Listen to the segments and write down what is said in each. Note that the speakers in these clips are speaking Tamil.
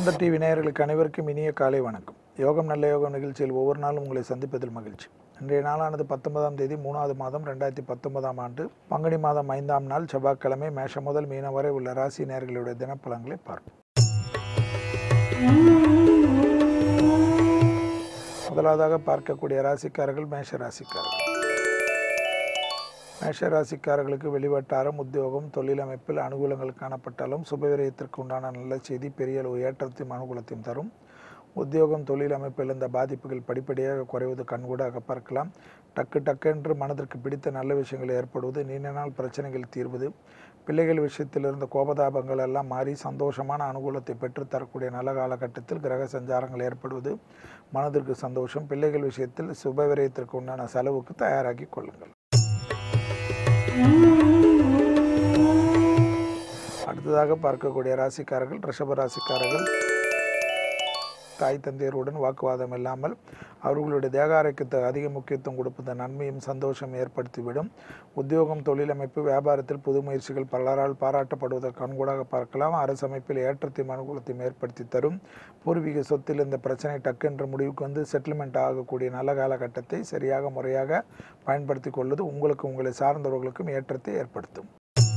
சுந்தர் டிவி நேயர்களுக்கு அனைவருக்கும் இனிய காலை வணக்கம் யோகம் நல்ல யோகம் நிகழ்ச்சியில் ஒவ்வொரு நாளும் உங்களை சந்திப்பதில் மகிழ்ச்சி இன்றைய நாளானது பத்தொன்பதாம் தேதி மூணாவது மாதம் ரெண்டாயிரத்தி பத்தொன்பதாம் ஆண்டு பங்குனி மாதம் ஐந்தாம் நாள் செவ்வாய்க்கிழமை மேஷம் முதல் மீனம் வரை உள்ள ராசி நேயர்களுடைய தினப்பலன்களை பார்ப்போம் முதலாவதாக பார்க்கக்கூடிய ராசிக்காரர்கள் மேஷ ராசிக்காரர்கள் மேஷ ராசிக்காரர்களுக்கு வெளிவட்டாரம் உத்தியோகம் தொழில் அமைப்பில் அனுகூலங்கள் காணப்பட்டாலும் சுபவிரயத்திற்கு உண்டான நல்ல செய்தி பெரிய அளவு ஏற்றத்தையும் அனுகூலத்தையும் தரும் உத்தியோகம் தொழில் அமைப்பில் இந்த பாதிப்புகள் படிப்படியாக குறைவது கண்கூடாக பார்க்கலாம் டக்கு டக்கென்று மனதிற்கு பிடித்த நல்ல விஷயங்கள் ஏற்படுவது நீண்ட நாள் பிரச்சனைகள் தீர்வது பிள்ளைகள் விஷயத்தில் இருந்த கோபதாபங்கள் எல்லாம் மாறி சந்தோஷமான அனுகூலத்தை பெற்றுத் தரக்கூடிய நல்ல காலகட்டத்தில் கிரக சஞ்சாரங்கள் ஏற்படுவது மனதிற்கு சந்தோஷம் பிள்ளைகள் விஷயத்தில் சுபவிரயத்திற்கு உண்டான செலவுக்கு தயாராகி கொள்ளுங்கள் அடுத்ததாக பார்க்கக்கூடிய ராசிக்காரர்கள் ரிஷப ராசிக்காரர்கள் தாய் தந்தையருடன் வாக்குவாதம் இல்லாமல் அவர்களுடைய தேக ஆரோக்கியத்துக்கு அதிக முக்கியத்துவம் கொடுப்பது நன்மையும் சந்தோஷம் ஏற்படுத்திவிடும் உத்தியோகம் தொழிலமைப்பு வியாபாரத்தில் புது முயற்சிகள் பலரால் பாராட்டப்படுவதற்கு கண்கூடாக பார்க்கலாம் அரசு அமைப்பில் ஏற்றத்தையும் அனுகூலத்தையும் ஏற்படுத்தி தரும் பூர்வீக சொத்தில் இந்த பிரச்சனை டக்கென்ற முடிவுக்கு வந்து செட்டில்மெண்ட் ஆகக்கூடிய நல்ல காலகட்டத்தை சரியாக முறையாக பயன்படுத்தி கொள்வது உங்களுக்கு உங்களை சார்ந்தவர்களுக்கும் ஏற்றத்தை ஏற்படுத்தும்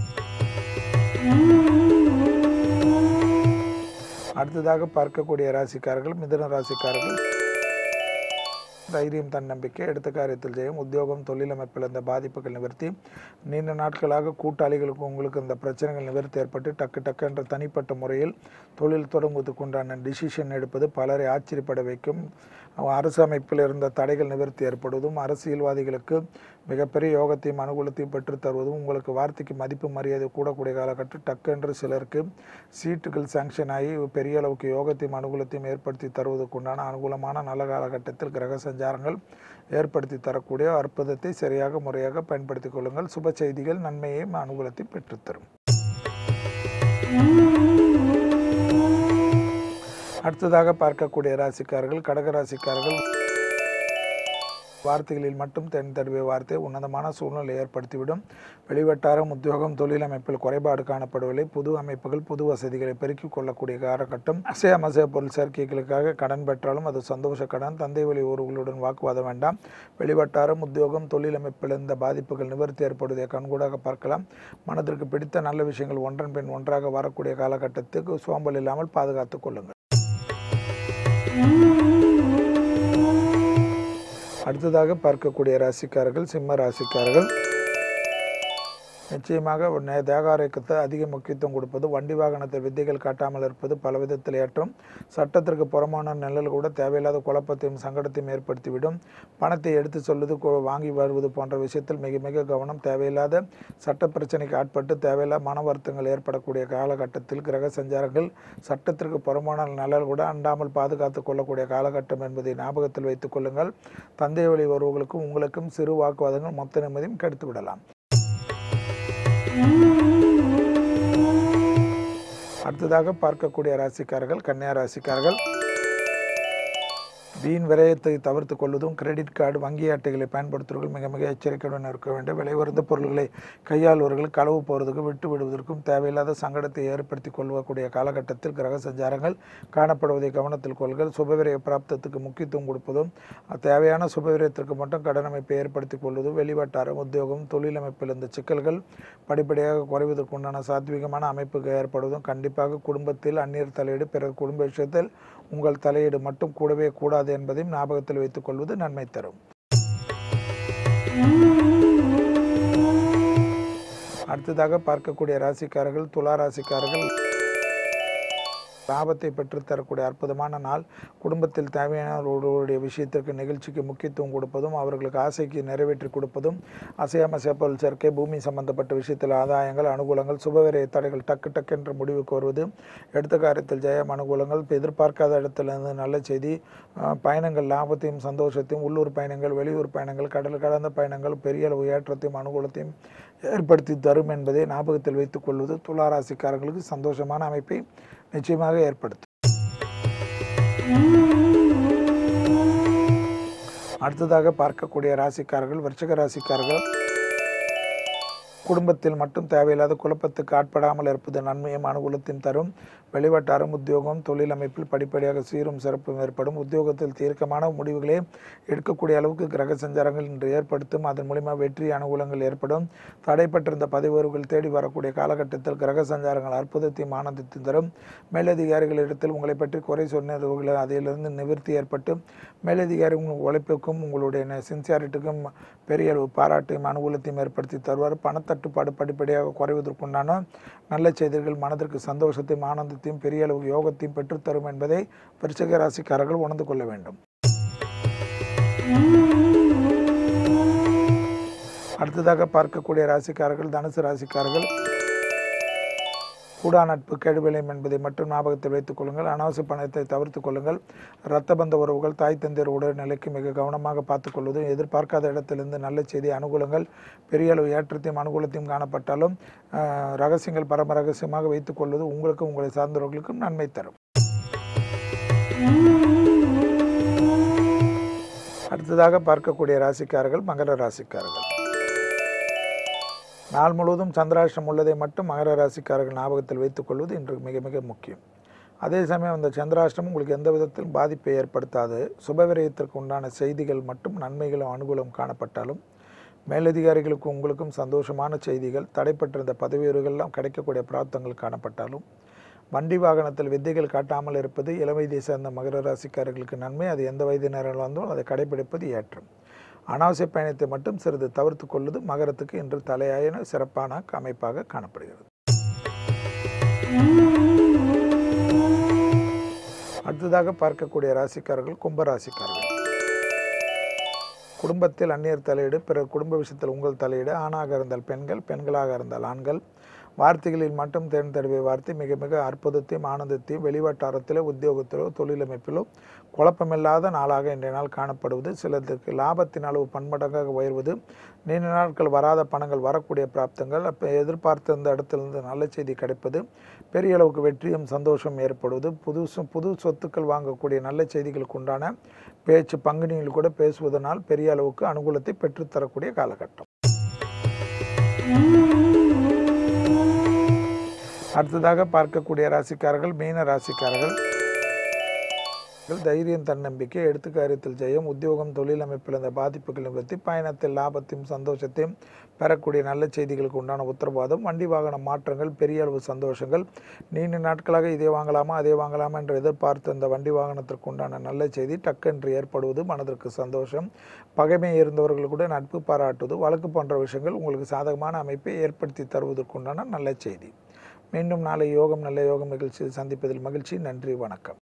அடுத்ததாக பார்க்கக்கூடிய ராசிக்காரர்கள் மிதுன ராசிக்காரர்கள் தைரியம் தன்னம்பிக்கை எடுத்த காரியத்தில் ஜெயம் உத்தியோகம் தொழில் அமைப்பில் இந்த பாதிப்புகள் நிவர்த்தி நீண்ட நாட்களாக கூட்டாளிகளுக்கு உங்களுக்கு இந்த பிரச்சனைகள் நிவர்த்தி ஏற்பட்டு டக்கு டக்கு என்ற தனிப்பட்ட முறையில் தொழில் தொடங்குவதற்கு உண்டான டிசிஷன் எடுப்பது பலரை ஆச்சரியப்பட வைக்கும் அரசு அமைப்பில் இருந்த தடைகள் நிவர்த்தி ஏற்படுவதும் அரசியல்வாதிகளுக்கு மிகப்பெரிய யோகத்தையும் அனுகூலத்தையும் பெற்றுத் தருவதும் உங்களுக்கு வார்த்தைக்கு மதிப்பு மரியாதை கூடக்கூடிய காலகட்டம் டக்கென்று சிலருக்கு சீட்டுகள் சாங்ஷன் ஆகி பெரிய அளவுக்கு யோகத்தையும் அனுகூலத்தையும் ஏற்படுத்தி தருவதற்கு உண்டான அனுகூலமான நல்ல காலகட்டத்தில் கிரக சஞ்சாரங்கள் ஏற்படுத்தி தரக்கூடிய அற்புதத்தை சரியாக முறையாக பயன்படுத்திக் கொள்ளுங்கள் சுப செய்திகள் நன்மையையும் அனுகூலத்தையும் பெற்றுத்தரும் அடுத்ததாக பார்க்கக்கூடிய ராசிக்காரர்கள் கடக ராசிக்காரர்கள் வார்த்தைகளில் மட்டும் தென் தடுவிய வார்த்தை உன்னதமான சூழ்நிலை ஏற்படுத்திவிடும் வெளிவட்டாரம் உத்தியோகம் தொழில் அமைப்பில் குறைபாடு காணப்படவில்லை புது அமைப்புகள் புது வசதிகளை பெருக்கிக் கொள்ளக்கூடிய காலகட்டம் அசைய மசைய பொருள் சேர்க்கைகளுக்காக கடன் பெற்றாலும் அது சந்தோஷ கடன் தந்தை வழி உறவுகளுடன் வாக்குவாதம் வேண்டாம் வெளிவட்டாரம் உத்தியோகம் தொழில் அமைப்பில் இந்த பாதிப்புகள் நிவர்த்தி ஏற்படுவதை கண்கூடாக பார்க்கலாம் மனதிற்கு பிடித்த நல்ல விஷயங்கள் ஒன்றன் பின் ஒன்றாக வரக்கூடிய காலகட்டத்துக்கு சோம்பல் இல்லாமல் பாதுகாத்துக் கொள்ளுங்கள் அடுத்ததாக பார்க்கக்கூடிய ராசிக்காரர்கள் சிம்ம ராசிக்காரர்கள் நிச்சயமாக நே- தேக ஆரோக்கியத்தை அதிக முக்கியத்துவம் கொடுப்பது வண்டி வாகனத்தை வித்தைகள் காட்டாமல் இருப்பது பல விதத்தில் ஏற்றம் சட்டத்திற்கு புறமான நிழல் கூட தேவையில்லாத குழப்பத்தையும் சங்கடத்தையும் ஏற்படுத்திவிடும் பணத்தை எடுத்து சொல்வது கொ- வாங்கி வருவது போன்ற விஷயத்தில் மிக மிக கவனம் தேவையில்லாத சட்ட பிரச்சனைக்கு ஆட்பட்டு தேவையில்லாத மன வருத்தங்கள் ஏற்படக்கூடிய காலகட்டத்தில் கிரக சஞ்சாரங்கள் சட்டத்திற்கு புறமான நிழல் கூட அண்டாமல் பாதுகாத்து கொள்ளக்கூடிய காலகட்டம் என்பதை ஞாபகத்தில் வைத்துக் கொள்ளுங்கள் தந்தை வழி வருவர்களுக்கும் உங்களுக்கும் சிறு வாக்குவாதங்கள் மொத்த நிம்மதியும் கெடுத்து விடலாம் அடுத்ததாக பார்க்கக்கூடிய ராசிக்காரர்கள் கன்னியா ராசிக்காரர்கள் வீண் விரயத்தை தவிர்த்து கொள்வதும் கிரெடிட் கார்டு வங்கி அட்டைகளை பயன்படுத்துவர்கள் மிக மிக எச்சரிக்கையுடன் இருக்க வேண்டும் விலை உயர்ந்த பொருள்களை கையாளுவர்கள் களவு போகிறதுக்கு விட்டு விடுவதற்கும் தேவையில்லாத சங்கடத்தை ஏற்படுத்தி கொள்ளக்கூடிய காலகட்டத்தில் கிரக சஞ்சாரங்கள் காணப்படுவதை கவனத்தில் கொள்கள் சுபவிரய பிராப்தத்துக்கு முக்கியத்துவம் கொடுப்பதும் தேவையான சுபவிரயத்திற்கு மட்டும் கடன் அமைப்பை ஏற்படுத்திக் கொள்வதும் வெளிவட்டாரம் உத்தியோகம் தொழில் அமைப்பில் இந்த சிக்கல்கள் படிப்படியாக குறைவதற்கு உண்டான சாத்வீகமான அமைப்புக்கு ஏற்படுவதும் கண்டிப்பாக குடும்பத்தில் அந்நியர் தலையீடு பிற குடும்ப விஷயத்தில் உங்கள் தலையீடு மட்டும் கூடவே கூடாது என்பதையும் ஞாபகத்தில் வைத்துக் கொள்வது நன்மை தரும் அடுத்ததாக பார்க்கக்கூடிய ராசிக்காரர்கள் துலா ராசிக்காரர்கள் லாபத்தை பெற்றுத்தரக்கூடிய அற்புதமான நாள் குடும்பத்தில் தேவையானவர்களுடைய விஷயத்திற்கு நிகழ்ச்சிக்கு முக்கியத்துவம் கொடுப்பதும் அவர்களுக்கு ஆசைக்கு நிறைவேற்றி கொடுப்பதும் அசையாம சேப்பல் சேர்க்கை பூமி சம்பந்தப்பட்ட விஷயத்தில் ஆதாயங்கள் அனுகூலங்கள் சுபவிரய தடைகள் டக்கு டக்கு என்ற முடிவுக்கு வருவது எடுத்த காரியத்தில் ஜெயம் அனுகூலங்கள் இப்ப எதிர்பார்க்காத இடத்திலிருந்து நல்ல செய்தி அஹ், பயணங்கள் லாபத்தையும் சந்தோஷத்தையும் உள்ளூர் பயணங்கள் வெளியூர் பயணங்கள் கடல் கடந்த பயணங்கள் பெரிய அளவு ஏற்றத்தையும் அனுகூலத்தையும் ஏற்படுத்தி தரும் என்பதை ஞாபகத்தில் வைத்துக் கொள்வது துளாராசிக்காரர்களுக்கு சந்தோஷமான அமைப்பை நிச்சயமாக ஏற்படுத்தும் அடுத்ததாக பார்க்கக்கூடிய ராசிக்காரர்கள் விருச்சிக ராசிக்காரர்கள் குடும்பத்தில் மட்டும் தேவையில்லாத குழப்பத்துக்கு ஆட்படாமல் இருப்பது நன்மையும் அனுகூலத்தையும் தரும் வெளிவட்டாரம் உத்தியோகம் தொழில் அமைப்பில் படிப்படியாக சீரும் சிறப்பும் ஏற்படும் உத்தியோகத்தில் தீர்க்கமான முடிவுகளை எடுக்கக்கூடிய அளவுக்கு கிரக சஞ்சாரங்கள் இன்று ஏற்படுத்தும் அதன் மூலிமா வெற்றி அனுகூலங்கள் ஏற்படும் தடைப்பட்டிருந்த பதிவுகள் தேடி வரக்கூடிய காலகட்டத்தில் கிரக சஞ்சாரங்கள் அற்புதத்தையும் ஆனந்தத்தையும் தரும் மேலதிகாரிகளிடத்தில் உங்களை பற்றி குறை சொன்னவர்கள் அதிலிருந்து நிவர்த்தி ஏற்பட்டு மேலதிகாரி உங்கள் உழைப்புக்கும் உங்களுடைய சின்சியாரிட்டிக்கும் பெரிய அளவு பாராட்டையும் அனுகூலத்தையும் ஏற்படுத்தி தருவார் பணத்தட்டுப்பாடு படிப்படியாக குறைவதற்குண்டான நல்ல செய்திகள் மனதிற்கு சந்தோஷத்தையும் ஆனந்தத்தையும் பெரிய அளவு யோகத்தையும் பெற்றுத்தரும் என்பதை விருச்சிக ராசிக்காரர்கள் உணர்ந்து கொள்ள வேண்டும் அடுத்ததாக பார்க்கக்கூடிய ராசிக்காரர்கள் தனுசு ராசிக்காரர்கள் கூடா நட்பு கெடுவிளையும் என்பதை மட்டும் ஞாபகத்தில் வைத்துக் கொள்ளுங்கள் அனாவசிய பணத்தை தவிர்த்துக் கொள்ளுங்கள் இரத்த பந்த உறவுகள் தாய் தந்தையர் உடல் நிலைக்கு மிக கவனமாக பார்த்துக் கொள்வதும் எதிர்பார்க்காத இடத்திலிருந்து நல்ல செய்தி அனுகூலங்கள் பெரிய அளவு ஏற்றத்தையும் அனுகூலத்தையும் காணப்பட்டாலும் ஆஹ், ரகசியங்கள் பரம ரகசியமாக வைத்துக் கொள்வது உங்களுக்கும் உங்களை சார்ந்தவர்களுக்கும் நன்மை தரும் அடுத்ததாக பார்க்கக்கூடிய ராசிக்காரர்கள் மகர ராசிக்காரர்கள் நாள் முழுவதும் சந்திராஷ்டிரம் உள்ளதை மட்டும் மகர ராசிக்காரர்கள் ஞாபகத்தில் வைத்துக் கொள்வது இன்று மிக மிக முக்கியம் அதே சமயம் அந்த சந்திராஷ்டிரம் உங்களுக்கு எந்த விதத்திலும் பாதிப்பை ஏற்படுத்தாது சுபவிரயத்திற்கு உண்டான செய்திகள் மட்டும் நன்மைகளும் அனுகூலம் காணப்பட்டாலும் மேலதிகாரிகளுக்கும் உங்களுக்கும் சந்தோஷமான செய்திகள் தடைப்பட்டிருந்த பதவி உயர்வுகள்லாம் கிடைக்கக்கூடிய பிராப்தங்கள் காணப்பட்டாலும் வண்டி வாகனத்தில் வித்தைகள் காட்டாமல் இருப்பது இளவயதை சேர்ந்த மகர ராசிக்காரர்களுக்கு நன்மை அது எந்த வயதினர்கள் வந்தாலும் அதை கடைபிடிப்பது ஏற்றம் அனாவசிய பயணத்தை மட்டும் சிறிது தவிர்த்து கொள்வது மகரத்துக்கு இன்று தலையாயன சிறப்பான அமைப்பாக காணப்படுகிறது அடுத்ததாக பார்க்கக்கூடிய ராசிக்காரர்கள் கும்ப ராசிக்காரர்கள் குடும்பத்தில் அந்நியர் தலையீடு பிறர் குடும்ப விஷயத்தில் உங்கள் தலையீடு ஆணாக இருந்தால் பெண்கள் பெண்களாக இருந்தால் ஆண்கள் வார்த்தைகளில் மட்டும் தேன் தடவை வார்த்தை மிக மிக அற்புதத்தையும் ஆனந்தத்தையும் வெளிவட்டாரத்திலோ உத்தியோகத்திலோ தொழிலமைப்பிலோ குழப்பமில்லாத நாளாக இன்றைய நாள் காணப்படுவது சிலருக்கு லாபத்தின் அளவு பன்மடங்காக உயர்வது நீண்ட நாட்கள் வராத பணங்கள் வரக்கூடிய பிராப்தங்கள் அப்போ எதிர்பார்த்திருந்த இடத்திலிருந்து நல்ல செய்தி கிடைப்பது பெரிய அளவுக்கு வெற்றியும் சந்தோஷம் ஏற்படுவது புது சொ- புது சொத்துக்கள் வாங்கக்கூடிய நல்ல செய்திகளுக்கு உண்டான பேச்சு பங்குனியில் கூட பேசுவதனால் பெரிய அளவுக்கு அனுகூலத்தை பெற்றுத்தரக்கூடிய காலகட்டம் அடுத்ததாக பார்க்கக்கூடிய ராசிக்காரர்கள் மீன ராசிக்காரர்கள் தைரியம் தன்னம்பிக்கை எடுத்து காரியத்தில் ஜெயம் உத்தியோகம் தொழில் அமைப்பில் இந்த பாதிப்புகள் நிவர்த்தி பயணத்தில் லாபத்தையும் சந்தோஷத்தையும் பெறக்கூடிய நல்ல செய்திகளுக்கு உண்டான உத்தரவாதம் வண்டி வாகன மாற்றங்கள் பெரிய அளவு சந்தோஷங்கள் நீண்ட நாட்களாக இதே வாங்கலாமா அதே வாங்கலாமா என்று எதிர்பார்த்த இந்த வண்டி வாகனத்திற்கு உண்டான நல்ல செய்தி டக்கென்று ஏற்படுவது மனதிற்கு சந்தோஷம் பகைமை இருந்தவர்கள் கூட நட்பு பாராட்டுவது வழக்கு போன்ற விஷயங்கள் உங்களுக்கு சாதகமான அமைப்பை ஏற்படுத்தி தருவதற்குண்டான நல்ல செய்தி மீண்டும் நாளை யோகம் நல்ல யோகம் நிகழ்ச்சியில் சந்திப்பதில் மகிழ்ச்சி நன்றி வணக்கம்